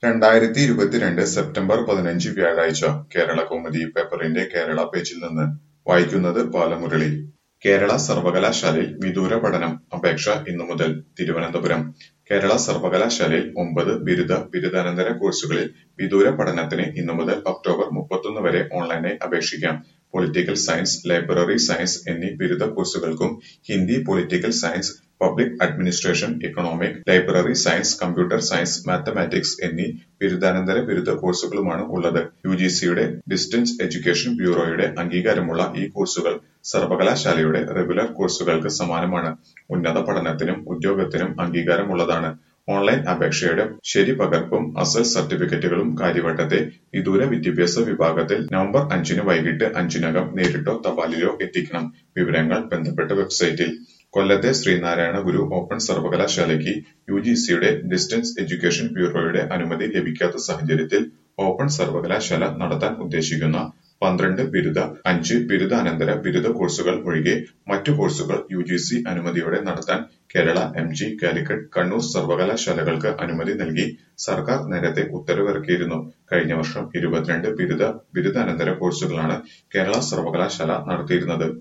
രണ്ടായിരത്തി ഇരുപത്തിരണ്ട് സെപ്റ്റംബർ പതിനഞ്ച് വ്യാഴാഴ്ച കേരള കൗമുദി പേപ്പറിന്റെ കേരള പേജിൽ നിന്ന് വായിക്കുന്നത് ബാലമുരളി കേരള സർവകലാശാലയിൽ വിദൂര പഠനം അപേക്ഷ ഇന്നു മുതൽ തിരുവനന്തപുരം കേരള സർവകലാശാലയിൽ ഒമ്പത് ബിരുദ ബിരുദാനന്തര കോഴ്സുകളിൽ വിദൂര പഠനത്തിന് ഇന്നു മുതൽ ഒക്ടോബർ മുപ്പത്തൊന്ന് വരെ ഓൺലൈനായി അപേക്ഷിക്കാം പൊളിറ്റിക്കൽ സയൻസ് ലൈബ്രറി സയൻസ് എന്നീ ബിരുദ കോഴ്സുകൾക്കും Hindi political science public administration economic library science computer science mathematics എന്നീ ബിരുദാനന്തര ബിരുദ കോഴ്സുകളുമാണ് ഉള്ളത് യു ജി സിയുടെ ഡിസ്റ്റൻസ് എഡ്യൂക്കേഷൻ ബ്യൂറോയുടെ അംഗീകാരമുള്ള ഈ കോഴ്സുകൾ സർവകലാശാലയുടെ റെഗുലർ കോഴ്സുകൾക്ക് സമാനമാണ് ഉന്നത പഠനത്തിനും ഉദ്യോഗത്തിനും അംഗീകാരമുള്ളതാണ് ഓൺലൈൻ അപേക്ഷയുടെ ശരി പകർപ്പും അസൽ സർട്ടിഫിക്കറ്റുകളും കാര്യവട്ടത്തെ വിദൂര വിദ്യാഭ്യാസ വിഭാഗത്തിൽ നവംബർ അഞ്ചിന് വൈകിട്ട് അഞ്ചിനകം നേരിട്ടോ തപാലിലോ എത്തിക്കണം വിവരങ്ങൾ ബന്ധപ്പെട്ട വെബ്സൈറ്റിൽ കൊല്ലത്തെ ശ്രീനാരായണ ഗുരു ഓപ്പൺ സർവകലാശാലയ്ക്ക് യു ജി സിയുടെ ഡിസ്റ്റൻസ് എഡ്യൂക്കേഷൻ ബ്യൂറോയുടെ അനുമതി ലഭിക്കാത്ത സാഹചര്യത്തിൽ ഓപ്പൺ സർവകലാശാല നടത്താൻ ഉദ്ദേശിക്കുന്ന പന്ത്രണ്ട് ബിരുദ അഞ്ച് ബിരുദാനന്തര ബിരുദ കോഴ്സുകൾ ഒഴികെ മറ്റു കോഴ്സുകൾ യു ജി സി അനുമതിയോടെ നടത്താൻ കേരള എം ജി കാലിക്കറ്റ് കണ്ണൂർ സർവകലാശാലകൾക്ക് അനുമതി നൽകി സർക്കാർ നേരത്തെ ഉത്തരവിറക്കിയിരുന്നു കഴിഞ്ഞ വർഷം ഇരുപത്തിരണ്ട് ബിരുദ ബിരുദാനന്തര കോഴ്സുകളാണ് കേരള സർവകലാശാല നടത്തിയിരുന്നത്